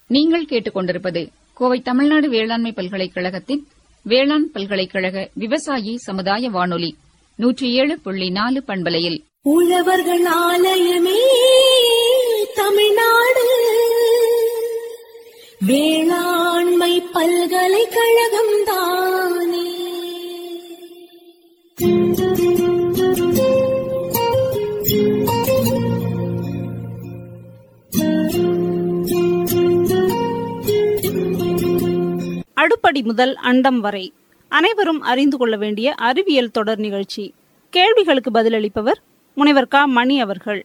நீங்கள் கேட்டுக்கொண்டிருப்பது கோவை தமிழ்நாடு வேளாண்மை பல்கலைக்கழகத்தின் வேளாண் பல்கலைக்கழக விவசாயி சமுதாய வானொலி நூற்றி ஏழு புள்ளி நாலு பண்பலையில் உழவர்கள் ஆலயமே தமிழ்நாடு வேளாண்மை பல்கலைக்கழகம் தானே அடுப்படி முதல் அண்டம் வரை அனைவரும் அறிந்து கொள்ள வேண்டிய அறிவியல் தொடர் நிகழ்ச்சி கேள்விகளுக்கு பதிலளிப்பவர் முனைவர் க மணி அவர்கள்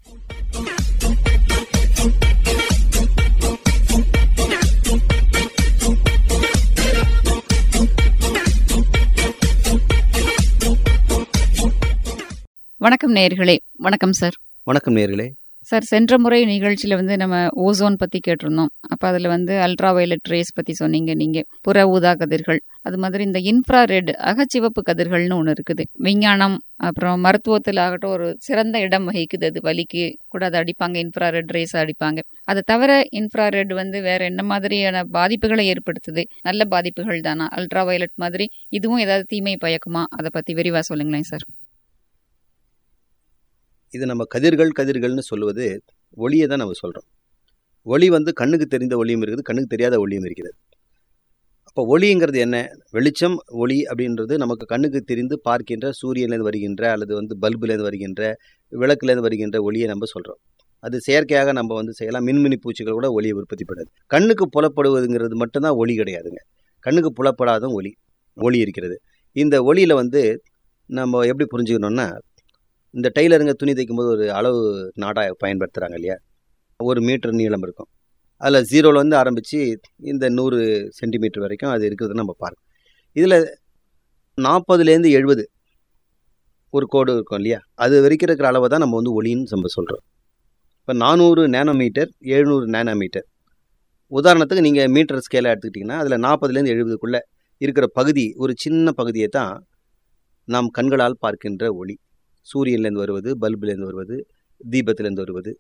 வணக்கம் நேயர்களே வணக்கம் சார் வணக்கம் நேர்களே சார் சென்ற முறை நிகழ்ச்சியில வந்து நம்ம ஓசோன் பத்தி கேட்டிருந்தோம் அப்ப அதுல வந்து அல்ட்ரா வயலட் ரேஸ் பத்தி சொன்னீங்க நீங்க புற ஊதா கதிர்கள் அது மாதிரி இந்த இன்ஃப்ராரெட் அகச்சிவப்பு கதிர்கள்னு ஒண்ணு இருக்குது விஞ்ஞானம் அப்புறம் மருத்துவத்தில் ஆகட்டும் ஒரு சிறந்த இடம் வகிக்குது அது வலிக்கு கூட அதை அடிப்பாங்க இன்ஃப்ராரெட் ரேஸ் அடிப்பாங்க அதை தவிர இன்ஃப்ராரெட் வந்து வேற என்ன மாதிரியான பாதிப்புகளை ஏற்படுத்துது நல்ல பாதிப்புகள் தானா அல்ட்ரா வயலட் மாதிரி இதுவும் ஏதாவது தீமை பயக்குமா அதை பத்தி விரிவா சொல்லுங்களேன் சார் இது நம்ம கதிர்கள் கதிர்கள்னு சொல்லுவது ஒளியை தான் நம்ம சொல்கிறோம் ஒளி வந்து கண்ணுக்கு தெரிந்த ஒளியும் இருக்குது கண்ணுக்கு தெரியாத ஒளியும் இருக்கிறது அப்போ ஒளிங்கிறது என்ன வெளிச்சம் ஒளி அப்படின்றது நமக்கு கண்ணுக்கு தெரிந்து பார்க்கின்ற சூரியன்லேருந்து வருகின்ற அல்லது வந்து பல்புலேருந்து வருகின்ற விளக்குலேருந்து வருகின்ற ஒளியை நம்ம சொல்கிறோம் அது செயற்கையாக நம்ம வந்து செய்யலாம் மின்மினி பூச்சிகள் கூட ஒளியை உற்பத்தி பண்ணுது கண்ணுக்கு புலப்படுவதுங்கிறது மட்டும்தான் ஒளி கிடையாதுங்க கண்ணுக்கு புலப்படாத ஒளி ஒளி இருக்கிறது இந்த ஒளியில் வந்து நம்ம எப்படி புரிஞ்சுக்கணும்னா இந்த டெய்லருங்க துணி தைக்கும்போது ஒரு அளவு நாடாக பயன்படுத்துகிறாங்க இல்லையா ஒரு மீட்டர் நீளம் இருக்கும் அதில் ஜீரோலேருந்து ஆரம்பித்து இந்த நூறு சென்டிமீட்டர் வரைக்கும் அது இருக்கிறத நம்ம பார்க்கணும் இதில் நாற்பதுலேருந்து எழுபது ஒரு கோடு இருக்கும் இல்லையா அது வரைக்கும் இருக்கிற அளவை தான் நம்ம வந்து ஒளின்னு நம்ம சொல்கிறோம் இப்போ நானூறு நேனோமீட்டர் எழுநூறு நேனோமீட்டர் உதாரணத்துக்கு நீங்கள் மீட்டர் ஸ்கேலாக எடுத்துக்கிட்டிங்கன்னா அதில் நாற்பதுலேருந்து எழுபதுக்குள்ளே இருக்கிற பகுதி ஒரு சின்ன பகுதியை தான் நாம் கண்களால் பார்க்கின்ற ஒளி சூரியன்லேருந்து வருவது பல்புலேருந்து வருவது தீபத்துலேருந்து வருவது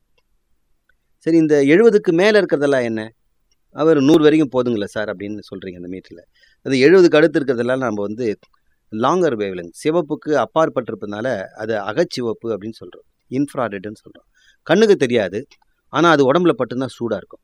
சரி இந்த எழுபதுக்கு மேலே இருக்கிறதெல்லாம் என்ன அவர் நூறு வரைக்கும் போதுங்களா சார் அப்படின்னு சொல்கிறீங்க அந்த மீட்டரில் அது எழுபதுக்கு அடுத்து இருக்கிறதெல்லாம் நம்ம வந்து லாங்கர் வேவ்லெங் சிவப்புக்கு அப்பாற்பட்டிருப்பதுனால அது அகச்சிவப்பு அப்படின்னு சொல்கிறோம் இன்ஃப்ராரெட்னு சொல்கிறோம் கண்ணுக்கு தெரியாது ஆனால் அது உடம்புல பட்டுனா சூடாக இருக்கும்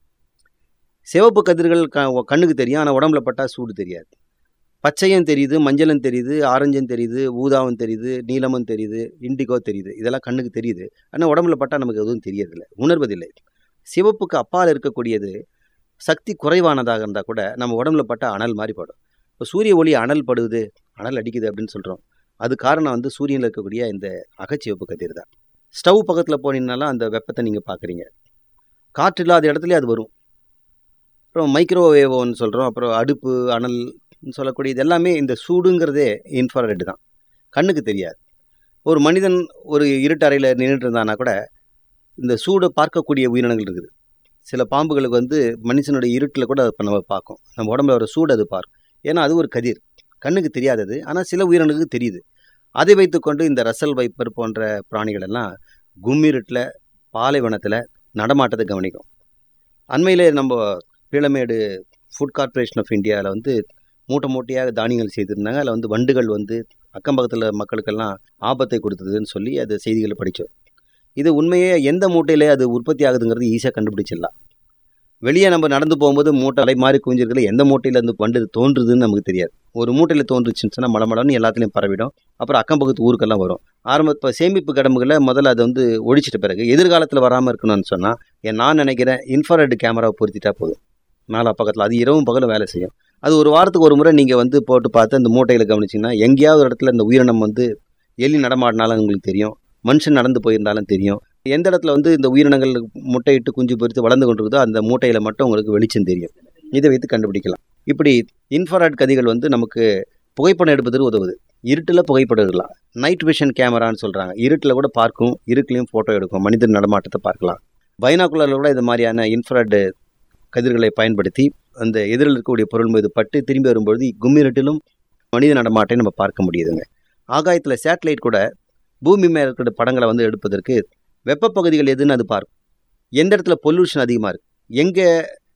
சிவப்பு கதிர்கள் க கண்ணுக்கு தெரியும் ஆனால் உடம்புல பட்டால் சூடு தெரியாது பச்சையும் தெரியுது மஞ்சளும் தெரியுது ஆரஞ்சும் தெரியுது ஊதாவும் தெரியுது நீலமும் தெரியுது இண்டிகோ தெரியுது இதெல்லாம் கண்ணுக்கு தெரியுது ஆனால் உடம்புல பட்டால் நமக்கு எதுவும் தெரியறதில்லை உணர்வதில்லை சிவப்புக்கு அப்பால் இருக்கக்கூடியது சக்தி குறைவானதாக இருந்தால் கூட நம்ம உடம்புல பட்டால் அனல் மாதிரி படும் இப்போ சூரிய ஒளி அனல் படுது அனல் அடிக்குது அப்படின்னு சொல்கிறோம் அது காரணம் வந்து சூரியனில் இருக்கக்கூடிய இந்த அகச்சிவப்பு கதிர் தான் ஸ்டவ் பக்கத்தில் போனீங்கனாலும் அந்த வெப்பத்தை நீங்கள் பார்க்குறீங்க காற்று இல்லாத இடத்துலயே அது வரும் அப்புறம் மைக்ரோவேவோன்னு சொல்கிறோம் அப்புறம் அடுப்பு அனல் சொல்லக்கூடியது எல்லாமே இந்த சூடுங்கிறதே இன்ஃப்ராரெட் தான் கண்ணுக்கு தெரியாது ஒரு மனிதன் ஒரு இருட்டறையில் நின்றுட்டு இருந்தானா கூட இந்த சூடை பார்க்கக்கூடிய உயிரினங்கள் இருக்குது சில பாம்புகளுக்கு வந்து மனுஷனுடைய இருட்டில் கூட அதை நம்ம பார்க்கும் நம்ம உடம்புல ஒரு சூடு அது பார்க்கும் ஏன்னா அது ஒரு கதிர் கண்ணுக்கு தெரியாதது ஆனால் சில உயிரினங்களுக்கு தெரியுது அதை வைத்துக்கொண்டு இந்த ரசல் வைப்பர் போன்ற பிராணிகள் எல்லாம் கும்மிருட்டில் பாலைவனத்தில் நடமாட்டத்தை கவனிக்கும் அண்மையிலே நம்ம பீளமேடு ஃபுட் கார்ப்பரேஷன் ஆஃப் இந்தியாவில் வந்து மூட்டை மூட்டையாக தானியங்கள் செய்திருந்தாங்க அதில் வந்து வண்டுகள் வந்து அக்கம் பக்கத்தில் மக்களுக்கெல்லாம் ஆபத்தை கொடுத்ததுன்னு சொல்லி அது செய்திகளை படித்தோம் இது உண்மையே எந்த மூட்டையிலே அது உற்பத்தி ஆகுதுங்கிறது ஈஸியாக கண்டுபிடிச்சிடலாம் வெளியே நம்ம நடந்து போகும்போது மூட்டை அலை மாதிரி குவிஞ்சிருக்கல எந்த மூட்டையில் இருந்து வண்டு தோன்றுதுன்னு நமக்கு தெரியாது ஒரு மூட்டையில் தோன்றுச்சுன்னு சொன்னால் மலமலன்னு எல்லாத்துலேயும் பரவிடும் அப்புறம் அக்கம் பக்கத்து ஊருக்கெல்லாம் வரும் ஆரம்ப இப்போ சேமிப்பு கடம்புகளை முதல்ல அதை வந்து ஒழிச்சிட்ட பிறகு எதிர்காலத்தில் வராமல் இருக்கணும்னு சொன்னால் ஏன் நான் நினைக்கிறேன் இன்ஃப்ராரெட் கேமராவை பொருத்திட்டா போதும் நாலா பக்கத்தில் அது இரவும் பகலும் வேலை செய்யும் அது ஒரு வாரத்துக்கு ஒரு முறை நீங்கள் வந்து போட்டு பார்த்து அந்த மூட்டையில் கவனிச்சிங்கன்னா எங்கேயாவது ஒரு இடத்துல இந்த உயிரினம் வந்து எலி நடமாடினாலும் உங்களுக்கு தெரியும் மனுஷன் நடந்து போயிருந்தாலும் தெரியும் எந்த இடத்துல வந்து இந்த உயிரினங்கள் முட்டையிட்டு குஞ்சு பொறித்து வளர்ந்து கொண்டிருக்குதோ அந்த மூட்டையில் மட்டும் உங்களுக்கு வெளிச்சம் தெரியும் இதை வைத்து கண்டுபிடிக்கலாம் இப்படி இன்ஃப்ராரெட் கதிகள் வந்து நமக்கு புகைப்படம் எடுப்பதற்கு உதவுது இருட்டில் புகைப்படம் எடுக்கலாம் நைட் விஷன் கேமரான்னு சொல்கிறாங்க இருட்டில் கூட பார்க்கும் இருட்டிலையும் ஃபோட்டோ எடுக்கும் மனிதன் நடமாட்டத்தை பார்க்கலாம் பைனாக்குலரில் கூட இது மாதிரியான இன்ஃப்ராரெட் கதிர்களை பயன்படுத்தி அந்த எதிரில் இருக்கக்கூடிய பொருள் மீது பட்டு திரும்பி வரும்பொழுது கும்மிரட்டிலும் மனித நடமாட்டை நம்ம பார்க்க முடியுதுங்க ஆகாயத்தில் சேட்டலைட் கூட பூமி மேலே இருக்கிற படங்களை வந்து எடுப்பதற்கு வெப்ப பகுதிகள் எதுன்னு அது பார்க்கும் எந்த இடத்துல பொல்யூஷன் அதிகமாக இருக்குது எங்கே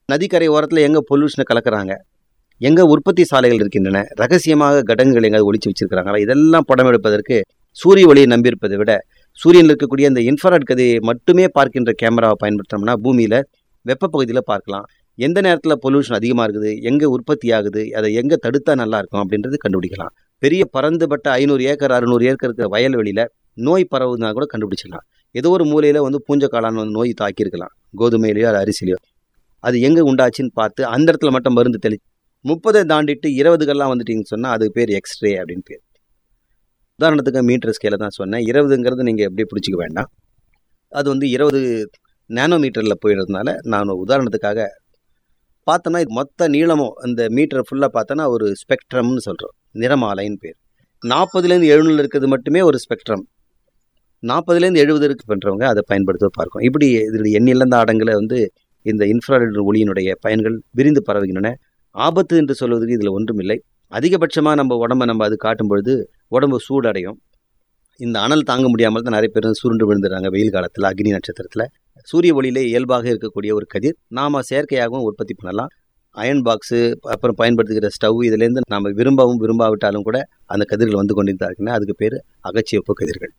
நதிக்கரை ஓரத்தில் எங்கே பொல்யூஷனை கலக்குறாங்க எங்கே உற்பத்தி சாலைகள் இருக்கின்றன ரகசியமாக கடன்கள் எங்கே ஒழிச்சு வச்சிருக்கிறாங்களா இதெல்லாம் படம் எடுப்பதற்கு சூரிய ஒளியை நம்பியிருப்பதை விட சூரியனில் இருக்கக்கூடிய அந்த இன்ஃப்ராரெட் கதையை மட்டுமே பார்க்கின்ற கேமராவை பயன்படுத்தினோம்னா பூமியில் வெப்ப பகுதியில் பார்க்கலாம் எந்த நேரத்தில் பொல்யூஷன் அதிகமாக இருக்குது எங்கே உற்பத்தி ஆகுது அதை எங்கே தடுத்தா நல்லா இருக்கும் அப்படின்றது கண்டுபிடிக்கலாம் பெரிய பறந்துபட்ட ஐநூறு ஏக்கர் அறுநூறு ஏக்கர் இருக்கிற வயல்வெளியில் நோய் பரவுதுனா கூட கண்டுபிடிச்சிடலாம் ஏதோ ஒரு மூலையில் வந்து பூஞ்சக்காளான் வந்து நோய் தாக்கியிருக்கலாம் கோதுமையிலையோ அது அரிசிலையோ அது எங்கே உண்டாச்சுன்னு பார்த்து அந்த இடத்துல மட்டும் மருந்து தெளி முப்பதை தாண்டிட்டு இருபதுக்கெல்லாம் வந்துட்டீங்கன்னு சொன்னால் அது பேர் எக்ஸ்ரே அப்படின்னு பேர் உதாரணத்துக்கு மீட்டர் ஸ்கேல தான் சொன்னேன் இருபதுங்கிறது நீங்கள் எப்படி பிடிச்சிக்க வேண்டாம் அது வந்து இருபது நேனோ மீட்டரில் போயிடுறதுனால நான் ஒரு உதாரணத்துக்காக பார்த்தோன்னா இது மொத்த நீளமும் அந்த மீட்டர் ஃபுல்லாக பார்த்தோன்னா ஒரு ஸ்பெக்ட்ரம்னு சொல்கிறோம் நிறமாலைன்னு பேர் நாற்பதுலேருந்து எழுநூறு இருக்கிறது மட்டுமே ஒரு ஸ்பெக்ட்ரம் நாற்பதுலேருந்து எழுபது இருக்கு பண்ணுறவங்க அதை பயன்படுத்த பார்க்கும் இப்படி இதனுடைய எண்ணிலந்த அடங்கில் வந்து இந்த இன்ஃப்ராரெட் ஒளியினுடைய பயன்கள் விரிந்து பரவுகின்றன ஆபத்து என்று சொல்வதற்கு இதில் ஒன்றுமில்லை அதிகபட்சமாக நம்ம உடம்ப நம்ம அது காட்டும் பொழுது உடம்பு சூடடையும் இந்த அனல் தாங்க முடியாமல் தான் நிறைய பேர் சுருண்டு விழுந்துடுறாங்க வெயில் காலத்தில் அக்னி நட்சத்திரத்தில் சூரிய ஒளியிலே இயல்பாக இருக்கக்கூடிய ஒரு கதிர் நாம் செயற்கையாகவும் உற்பத்தி பண்ணலாம் அயன் பாக்ஸு அப்புறம் பயன்படுத்துகிற ஸ்டவ் இதுலேருந்து நாம் விரும்பவும் விரும்பாவிட்டாலும் கூட அந்த கதிர்கள் வந்து கொண்டிருந்தாருக்குன்னா அதுக்கு பேர் அகச்சிவப்பு கதிர்கள்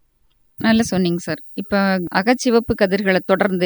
நல்லா சொன்னீங்க சார் இப்போ அகச்சிவப்பு கதிர்களை தொடர்ந்து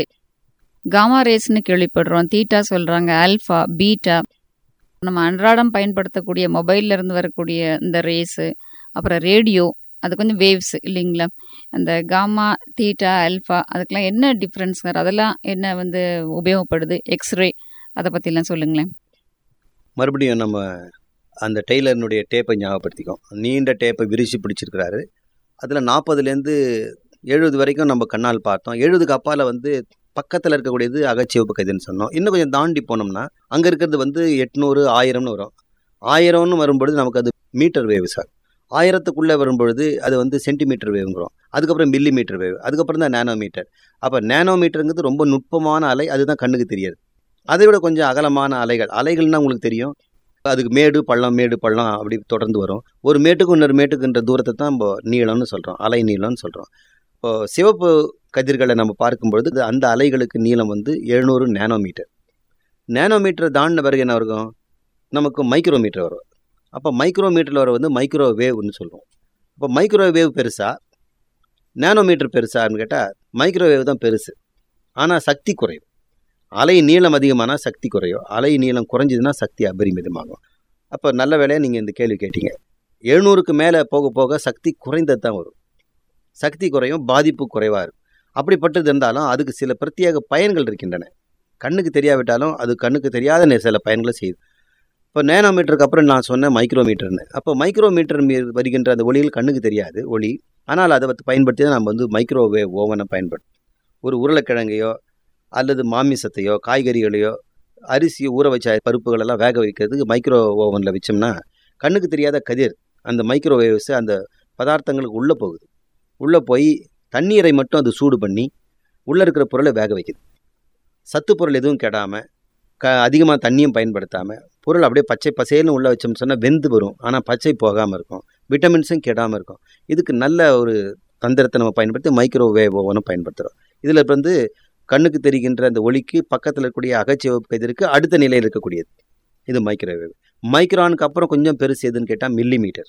காமா ரேஸ்னு கேள்விப்படுறோம் தீட்டா சொல்றாங்க ஆல்ஃபா பீட்டா நம்ம அன்றாடம் பயன்படுத்தக்கூடிய மொபைல்ல இருந்து வரக்கூடிய இந்த ரேஸு அப்புறம் ரேடியோ அது கொஞ்சம் வேவ்ஸ் இல்லைங்களா அந்த காமா தீட்டா ஆல்ஃபா அதுக்கெல்லாம் என்ன டிஃப்ரென்ஸ் சார் அதெல்லாம் என்ன வந்து உபயோகப்படுது எக்ஸ்ரே அதை பற்றிலாம் சொல்லுங்களேன் மறுபடியும் நம்ம அந்த டெய்லர்னுடைய டேப்பை ஞாபகப்படுத்திக்கோம் நீண்ட டேப்பை விரிச்சு பிடிச்சிருக்கிறாரு அதில் நாற்பதுலேருந்து எழுபது வரைக்கும் நம்ம கண்ணால் பார்த்தோம் எழுபதுக்கு அப்பால் வந்து பக்கத்தில் இருக்கக்கூடியது அகச்சிவப்பு கதிர்னு சொன்னோம் இன்னும் கொஞ்சம் தாண்டி போனோம்னா அங்கே இருக்கிறது வந்து எட்நூறு ஆயிரம்னு வரும் ஆயிரம்னு வரும்பொழுது நமக்கு அது மீட்டர் வேவ் சார் ஆயிரத்துக்குள்ளே வரும்பொழுது அது வந்து சென்டிமீட்டர் வேவுங்கிறோம் அதுக்கப்புறம் மில்லி மீட்டர் வேவ் அதுக்கப்புறம் தான் நேனோ மீட்டர் அப்போ நேனோ மீட்டருங்கிறது ரொம்ப நுட்பமான அலை அதுதான் கண்ணுக்கு தெரியாது அதை விட கொஞ்சம் அகலமான அலைகள் அலைகள்னா உங்களுக்கு தெரியும் அதுக்கு மேடு பள்ளம் மேடு பள்ளம் அப்படி தொடர்ந்து வரும் ஒரு மேட்டுக்கு இன்னொரு மேட்டுக்குன்ற தூரத்தை தான் நம்ம நீளம்னு சொல்கிறோம் அலை நீளம்னு சொல்கிறோம் இப்போ சிவப்பு கதிர்களை நம்ம பார்க்கும்பொழுது இது அந்த அலைகளுக்கு நீளம் வந்து எழுநூறு நேனோமீட்டர் நேனோமீட்டர் தாண்டின பிறகு என்ன இருக்கும் நமக்கு மைக்ரோமீட்டர் வரும் அப்போ மைக்ரோமீட்டரில் வர வந்து மைக்ரோ வேவ்னு சொல்லுவோம் இப்போ மைக்ரோ வேவ் பெருசா நேனோமீட்டர் பெருசான்னு கேட்டால் மைக்ரோவேவ் தான் பெருசு ஆனால் சக்தி குறைவு அலை நீளம் அதிகமானால் சக்தி குறையும் அலை நீளம் குறைஞ்சதுன்னா சக்தி அபரிமிதமாகும் அப்போ நல்ல வேலையாக நீங்கள் இந்த கேள்வி கேட்டீங்க எழுநூறுக்கு மேலே போக போக சக்தி குறைந்தது தான் வரும் சக்தி குறையும் பாதிப்பு குறைவாக இருக்கும் அப்படிப்பட்டது இருந்தாலும் அதுக்கு சில பிரத்யேக பயன்கள் இருக்கின்றன கண்ணுக்கு தெரியாவிட்டாலும் அது கண்ணுக்கு தெரியாத நே- சில பயன்களை செய்யுது இப்போ நேனோமீட்டருக்கு அப்புறம் நான் சொன்னேன் மைக்ரோமீட்டர்னு அப்போ மைக்ரோமீட்டர் மீ- வருகின்ற அந்த ஒளிகள் கண்ணுக்கு தெரியாது ஒளி ஆனால் அதை வந்து பயன்படுத்தி தான் நம்ம வந்து மைக்ரோவேவ் ஓவனை பயன்படுத்தும் ஒரு உருளைக்கிழங்கையோ அல்லது மாமிசத்தையோ காய்கறிகளையோ அரிசி ஊற வச்ச பருப்புகளெல்லாம் வேக வைக்கிறதுக்கு மைக்ரோ ஓவனில் வச்சோம்னா கண்ணுக்கு தெரியாத கதிர் அந்த மைக்ரோவேவ்ஸ் அந்த பதார்த்தங்களுக்கு உள்ளே போகுது உள்ளே போய் தண்ணீரை மட்டும் அது சூடு பண்ணி உள்ளே இருக்கிற பொருளை வேக வைக்குது சத்து பொருள் எதுவும் கெடாமல் க அதிகமாக தண்ணியும் பயன்படுத்தாமல் பொருள் அப்படியே பச்சை பசேல்னு உள்ளே வச்சோம்னு சொன்னால் வெந்து வரும் ஆனால் பச்சை போகாமல் இருக்கும் விட்டமின்ஸும் கெடாமல் இருக்கும் இதுக்கு நல்ல ஒரு தந்திரத்தை நம்ம பயன்படுத்தி மைக்ரோவேவ் ஓவனும் பயன்படுத்துகிறோம் இதில் இப்போ வந்து கண்ணுக்கு தெரிகின்ற அந்த ஒளிக்கு பக்கத்தில் இருக்கக்கூடிய அகச்சிவப்பு கதிருக்கு அடுத்த நிலையில் இருக்கக்கூடியது இது மைக்ரோவேவ் மைக்ரானுக்கு அப்புறம் கொஞ்சம் பெருசு எதுன்னு கேட்டால் millimetre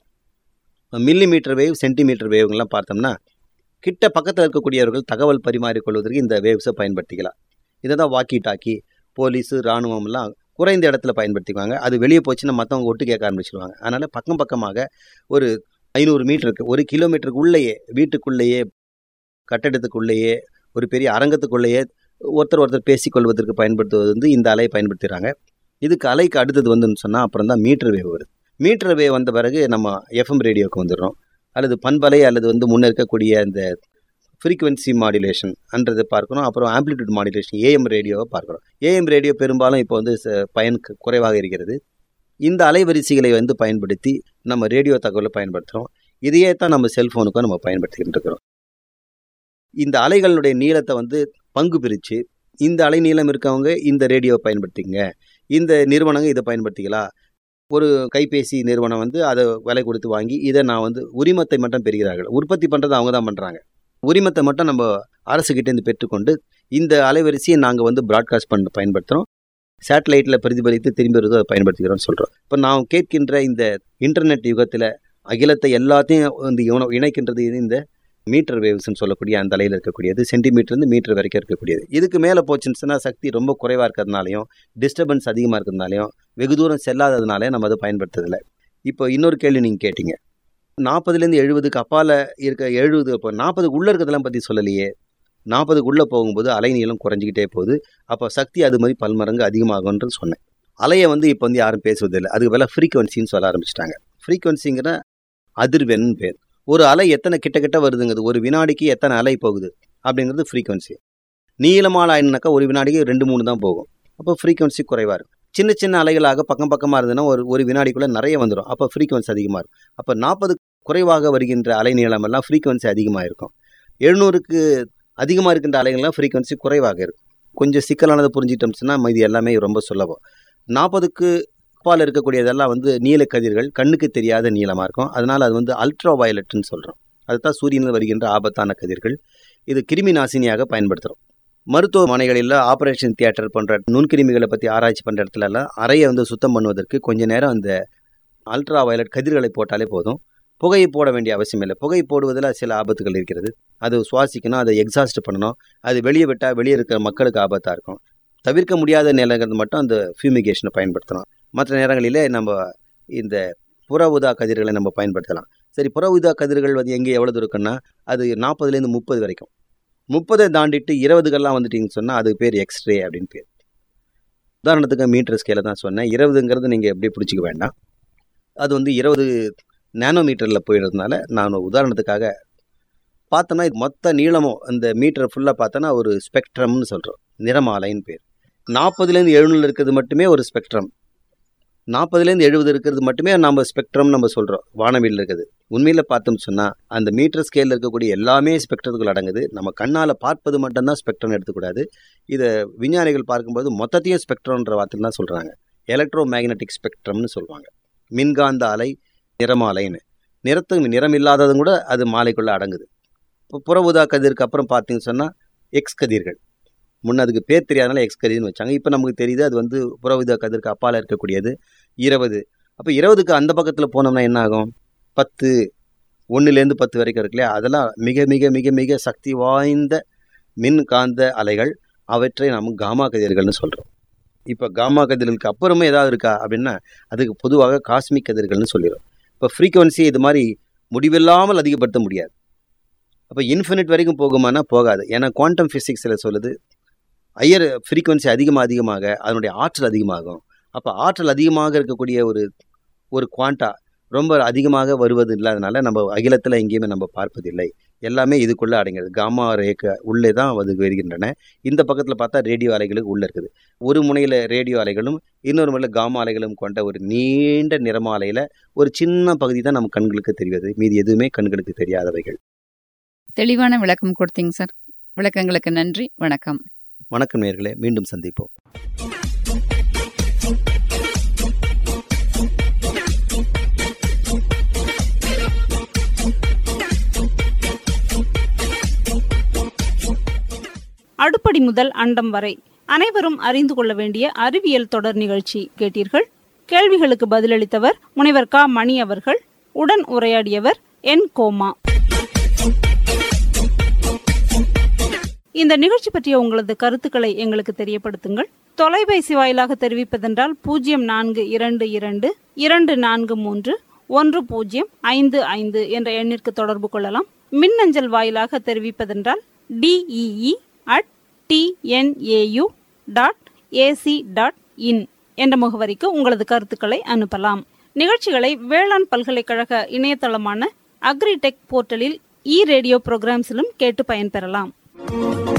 millimetre wave centimetre வேவ்ங்கெல்லாம் பார்த்தோம்னா கிட்ட பக்கத்தில் இருக்கக்கூடியவர்கள் தகவல் பரிமாறிக்கொள்வதற்கு இந்த வேவ்ஸை பயன்படுத்திக்கலாம் இதை தான் வாக்கி டாக்கி போலீஸு இராணுவம்லாம் குறைந்த இடத்துல பயன்படுத்திக்குவாங்க அது வெளியே போச்சுன்னா மற்றவங்க ஒட்டு கேட்க ஆரம்பிச்சிருவாங்க அதனால் பக்கம் பக்கமாக ஒரு ஐநூறு மீட்டருக்கு ஒரு கிலோமீட்டருக்கு உள்ளேயே வீட்டுக்குள்ளேயே கட்டடத்துக்குள்ளேயே ஒரு பெரிய அரங்கத்துக்குள்ளேயே ஒருத்தர் ஒருத்தர் பேசிக்கொள்வதற்கு பயன்படுத்துவது வந்து இந்த அலையை பயன்படுத்துகிறாங்க இதுக்கு அலைக்கு அடுத்தது வந்துன்னு சொன்னால் அப்புறம் தான் மீட்டர் வேவ் வருது மீட்டர் வேவ் வந்த பிறகு நம்ம எஃப்எம் ரேடியோக்கு வந்துடுறோம் அல்லது பண்பலை அல்லது வந்து முன்ன இருக்கக்கூடிய இந்த ஃப்ரீக்வன்சி மாடுலேஷன் அன்றதை பார்க்குறோம் அப்புறம் ஆம்ப்ளிடியூட் மாடுலேஷன் ஏஎம் ரேடியோவை பார்க்குறோம் ஏஎம் ரேடியோ பெரும்பாலும் இப்போ வந்து ச- பயன் கு- குறைவாக இருக்கிறது இந்த அலைவரிசைகளை வந்து பயன்படுத்தி நம்ம ரேடியோ தகவலை பயன்படுத்துகிறோம் இதையே தான் நம்ம செல்ஃபோனுக்கும் நம்ம பயன்படுத்திக்கிட்டு இருக்கிறோம் இந்த அலைகளுடைய நீளத்தை வந்து பங்கு பிரித்து இந்த அலை நீளம் இருக்கவங்க இந்த ரேடியோவை பயன்படுத்திங்க இந்த நிறுவனங்க இதை பயன்படுத்திக்கலாம் ஒரு கைபேசி நிறுவனம் வந்து அதை விலை கொடுத்து வாங்கி இதை நான் வந்து உரிமத்தை மட்டும் பெறுகிறார்கள் உற்பத்தி பண்ணுறது அவங்க தான் பண்ணுறாங்க உரிமத்தை மட்டும் நம்ம அரசுகிட்டேருந்து பெற்றுக்கொண்டு இந்த அலைவரிசையை நாங்கள் வந்து ப்ராட்காஸ்ட் பண்ண பயன்படுத்துகிறோம் சேட்டலைட்டில் பிரதிபலித்து திரும்பி வருது அதை பயன்படுத்திக்கிறோம்னு சொல்கிறோம் இப்போ நாம் கேட்கின்ற இந்த இன்டர்நெட் யுகத்தில் அகிலத்தை எல்லாத்தையும் வந்து இவன- இணைக்கின்றது இது இந்த மீட்டர் வேவ்ஸ்னு சொல்லக்கூடிய அந்த அலையில் இருக்கக்கூடியது சென்டிமீட்டர்லேருந்து மீட்டர் வரைக்கும் இருக்கக்கூடியது இதுக்கு மேலே போச்சுன்னு சொன்னால் சக்தி ரொம்ப குறைவாக இருக்கிறதுனாலையும் டிஸ்டர்பன்ஸ் அதிகமாக இருக்கிறதுனாலையும் வெகு தூரம் செல்லாததுனாலே நம்ம அதை பயன்படுத்துறதில்ல இப்போ இன்னொரு கேள்வி நீங்கள் கேட்டீங்க நாற்பதுலேருந்து எழுபதுக்கு அப்பால் இருக்க எழுபது இப்போ நாற்பதுக்கு உள்ளே இருக்கிறதெல்லாம் பற்றி சொல்லலையே நாற்பதுக்கு உள்ளே போகும்போது அலைநீளம் குறைஞ்சிக்கிட்டே போகுது அப்போ சக்தி அது மாதிரி பல்மடங்கு அதிகமாகும்ன்றது சொன்னேன் அலையை வந்து இப்போ வந்து யாரும் பேசுவதில்லை அதுக்கு பதிலாக ஃப்ரீக்வன்சின்னு சொல்ல ஆரம்பிச்சிட்டாங்க ஃப்ரீக்வன்சிங்கிற அதிர்வெண் பேர் ஒரு அலை எத்தனை கிட்ட கிட்ட வருதுங்கிறது ஒரு வினாடிக்கு எத்தனை அலை போகுது அப்படிங்கிறது ஃப்ரீக்வன்சி நீளமான ஆயினாக்கா ஒரு வினாடிக்கு ரெண்டு மூணு தான் போகும் அப்போ ஃப்ரீக்வன்சி குறைவாக இருக்கும் சின்ன சின்ன அலைகளாக பக்கம் பக்கமாக இருந்ததுன்னா ஒரு ஒரு வினாடிக்குள்ளே நிறைய வந்துடும் அப்போ ஃப்ரீக்வன்சி அதிகமாக இருக்கும் அப்போ நாற்பது குறைவாக வருகின்ற அலை நீளமெல்லாம் ஃப்ரீக்வன்சி அதிகமாக இருக்கும் எழுநூறுக்கு அதிகமாக இருக்கின்ற அலைகள்லாம் ஃப்ரீக்வன்சி குறைவாக இருக்கும் கொஞ்சம் சிக்கலானதை புரிஞ்சிட்டோம்னா இது எல்லாமே ரொம்ப சுலபம் நாற்பதுக்கு அப்பால் இருக்கக்கூடியதெல்லாம் வந்து நீலக்கதிர்கள் கண்ணுக்கு தெரியாத நீளமாக இருக்கும் அதனால் அது வந்து அல்ட்ரா வயலட்னு சொல்கிறோம் அதுதான் சூரியனில் வருகின்ற ஆபத்தான கதிர்கள் இது கிருமி நாசினியாக பயன்படுத்துகிறோம் மருத்துவமனைகளில் ஆப்ரேஷன் தியேட்டர் போன்ற நுண்கிருமிகளை பற்றி ஆராய்ச்சி பண்ணுற இடத்துல எல்லாம் அறையை வந்து சுத்தம் பண்ணுவதற்கு கொஞ்ச நேரம் அந்த அல்ட்ரா வயலட் கதிர்களை போட்டாலே போதும் புகையை போட வேண்டிய அவசியம் இல்லை புகை போடுவதில் சில ஆபத்துகள் இருக்கிறது அது சுவாசிக்கணும் அதை எக்ஸாஸ்ட் பண்ணணும் அது வெளியே விட்டால் வெளியே இருக்கிற மக்களுக்கு ஆபத்தாக இருக்கும் தவிர்க்க முடியாத நிலைங்கிறது மட்டும் அந்த ஃபியூமிகேஷனை பயன்படுத்தலாம் மற்ற நேரங்களிலே நம்ம இந்த புற ஊதா கதிர்களை நம்ம பயன்படுத்தலாம் சரி புற ஊதா கதிர்கள் வந்து எங்கே எவ்வளவு இருக்குன்னா அது நாற்பதுலேருந்து முப்பது வரைக்கும் முப்பதை தாண்டிட்டு இருபதுக்கெல்லாம் வந்துட்டீங்கன்னு சொன்னால் அதுக்கு பேர் எக்ஸ்ரே அப்படின்னு பேர் உதாரணத்துக்கு மீட்டர் ஸ்கேல தான் சொன்னேன் இருபதுங்கிறது நீங்கள் எப்படி பிடிச்சிக்க வேண்டாம் அது வந்து இருபது நேனோமீட்டரில் போயிடுறதுனால நான் உதாரணத்துக்காக பார்த்தோன்னா இது மொத்த நீளமும் அந்த மீட்டர் ஃபுல்லாக பார்த்தோன்னா ஒரு ஸ்பெக்ட்ரம்னு சொல்கிறோம் நிறமாலைன்னு பேர் நாற்பதுலேருந்து எழுநூறு இருக்கிறது மட்டுமே ஒரு ஸ்பெக்ட்ரம் நாற்பதுலேருந்து எழுபது இருக்கிறது மட்டுமே நம்ம ஸ்பெக்ட்ரம் நம்ம சொல்கிறோம் வானவியில் இருக்குது உண்மையில் பார்த்தோம்னு சொன்னால் அந்த மீட்டர் ஸ்கேலில் இருக்கக்கூடிய எல்லாமே ஸ்பெக்ட்ரத்துக்குள் அடங்குது நம்ம கண்ணால் பார்ப்பது மட்டும்தான் ஸ்பெக்ட்ரம் எடுத்துக்கூடாது இதை விஞ்ஞானிகள் பார்க்கும்போது மொத்தத்தையும் ஸ்பெக்ட்ரம்ன்ற வார்த்தை தான் சொல்கிறாங்க எலக்ட்ரோ மேக்னெட்டிக் ஸ்பெக்ட்ரம்னு சொல்லுவாங்க மின்காந்த அலை நிறமாலைன்னு நிறத்து நிறம் இல்லாததும் கூட அது மாலைக்குள்ளே அடங்குது இப்போ புற ஊதா கதிருக்கு அப்புறம் பார்த்தீங்கன்னு சொன்னால் எக்ஸ் கதிர்கள் முன்ன அதுக்கு பேர் தெரியாதனால எக்ஸ் கதிர்னு வச்சாங்க இப்போ நமக்கு தெரியுது அது வந்து புற ஊதா கதிருக்கு அப்பால் இருக்கக்கூடியது இருபது அப்போ இருபதுக்கு அந்த பக்கத்தில் போனோம்னா என்ன ஆகும் பத்து ஒன்றுலேருந்து பத்து வரைக்கும் இருக்கு இல்லையா அதெல்லாம் மிக மிக மிக மிக சக்தி வாய்ந்த மின் காந்த அலைகள் அவற்றை நம்ம காமா கதிர்கள்னு சொல்கிறோம் இப்போ காமா கதிர்களுக்கு அப்புறமே ஏதாவது இருக்கா அப்படின்னா அதுக்கு பொதுவாக காஸ்மிக் கதிர்கள்னு சொல்லிடும் இப்போ ஃப்ரீக்குவன்சி இது மாதிரி முடிவில்லாமல் அதிகப்படுத்த முடியாது அப்போ இன்ஃபினிட் வரைக்கும் போகுமானா போகாது ஏன்னா குவாண்டம் ஃபிசிக்ஸில் சொல்லுது ஹையர் ஃப்ரீக்குவன்சி அதிகமாக அதிகமாக அதனுடைய ஆற்றல் அதிகமாகும் அப்போ ஆற்றல் அதிகமாக இருக்கக்கூடிய ஒரு ஒரு குவாண்டா ரொம்ப அதிகமாக வருவது இல்லாதனால நம்ம அகிலத்தில் எங்கேயுமே நம்ம பார்ப்பதில்லை எல்லாமே இதுக்குள்ளே அடங்கிறது காமா ரேக்க உள்ளே தான் அது வருகின்றன இந்த பக்கத்தில் பார்த்தா ரேடியோ அலைகளுக்கு உள்ளே இருக்குது ஒரு முனையில் ரேடியோ அலைகளும் இன்னொரு முறையில் காமா அலைகளும் கொண்ட ஒரு நீண்ட நிறமா அலையில் ஒரு சின்ன பகுதி தான் நம்ம கண்களுக்கு தெரிவது மீதி எதுவுமே கண்களுக்கு தெரியாதவைகள் தெளிவான விளக்கம் கொடுத்தீங்க சார் விளக்கங்களுக்கு நன்றி வணக்கம் வணக்கம் நேர்களே மீண்டும் சந்திப்போம் அடுப்படி முதல் அண்டம் வரை அனைவரும் அறிந்து கொள்ள வேண்டிய அறிவியல் தொடர் நிகழ்ச்சி கேட்டீர்கள் கேள்விகளுக்கு பதிலளித்தவர் முனைவர் க மணி அவர்கள் உடன் உரையாடியவர் என் கோமா இந்த நிகழ்ச்சி பற்றிய உங்களது கருத்துக்களை எங்களுக்கு தெரியப்படுத்துங்கள் தொலைபேசி வாயிலாக தெரிவிப்பதென்றால் பூஜ்ஜியம் நான்கு இரண்டு இரண்டு இரண்டு நான்கு மூன்று ஒன்று பூஜ்ஜியம் ஐந்து ஐந்து என்ற எண்ணிற்கு தொடர்பு கொள்ளலாம் மின்னஞ்சல் வாயிலாக தெரிவிப்பதென்றால் DEE at TNAU dot AC dot in என்ற முகவரிக்கு உங்களது கருத்துக்களை அனுப்பலாம் நிகழ்ச்சிகளை வேளாண் பல்கலைக்கழக இணையதளமான அக்ரிடெக் போர்ட்டலில் இ ரேடியோ ப்ரோக்ராம்ஸிலும் கேட்டு பயன்பெறலாம்